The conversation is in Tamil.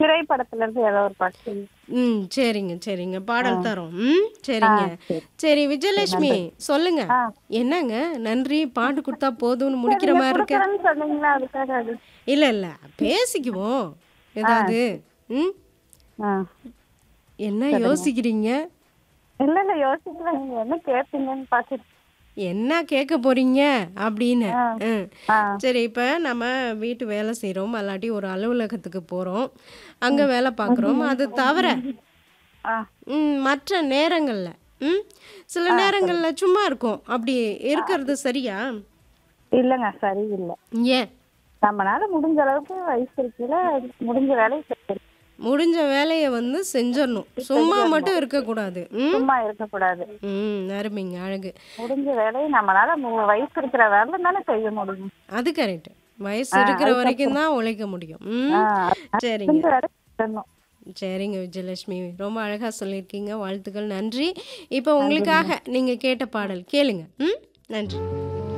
திரைப்படத்துல இருந்து ஏதோ ஒரு பாட்டு சொல்லுங்க. ம் சரிங்க சரிங்க பாடல் தரோம் ம் சரிங்க சரி. சரி விஜயலட்சுமி சொல்லுங்க ஆ. என்னங்க நன்றி பாட்டு கொடுத்தா போதும்னு முடிக்கிற மாதிரி இருக்கு கொடுக்குறேன்னு சொன்னீங்களா அதுக்காக அது இல்ல இல்ல பேசிக்குவோம் ஏதாவது ம் ஆ. என்ன யோசிக்கிறீங்க இல்ல இல்ல யோசிக்கல நீங்க என்ன கேட்பீங்கன்னு பாத்துட்டு என்ன கேட்க போறீங்க அப்படின்னு ம். ஆ. சரி இப்போ நம்ம வீட்டு வேலை செய்கிறோம் அல்லாட்டி ஒரு அலுவலகத்துக்கு போகிறோம் அங்கே வேலை பார்க்குறோம் அது தவிர ஆ. ம், மற்ற நேரங்களில் ம் சில நேரங்களில் சும்மா இருக்கும் அப்படி இருக்கிறது சரியா இல்லைங்க சரியில்லை ஏன் நம்மளால முடிஞ்ச அளவுக்கு வயசு இருக்குல்ல முடிஞ்ச வேலையை செய்யணும். முடிஞ்ச வேலையை வந்து செஞ்சிடணும் சும்மா மட்டும் இருக்கக்கூடாது ம் சும்மா இருக்கக்கூடாது ம் அருமைங்க அழகு முடிஞ்ச வேலையை நம்மளால மு- வயசு இருக்கிற வேலை தானே செய்ய முடியும் அது கரெக்ட் வயசு இருக்கிற வரைக்கும் தான் உழைக்க முடியும் ம் ஆ, சரிங்க முடிஞ்ச வேலை செய்யணும். சரிங்க விஜயலட்சுமி ரொம்ப அழகாக சொல்லியிருக்கீங்க வாழ்த்துக்கள் நன்றி இப்போ உங்களுக்காக நீங்கள் கேட்ட பாடல் கேளுங்க ம் நன்றி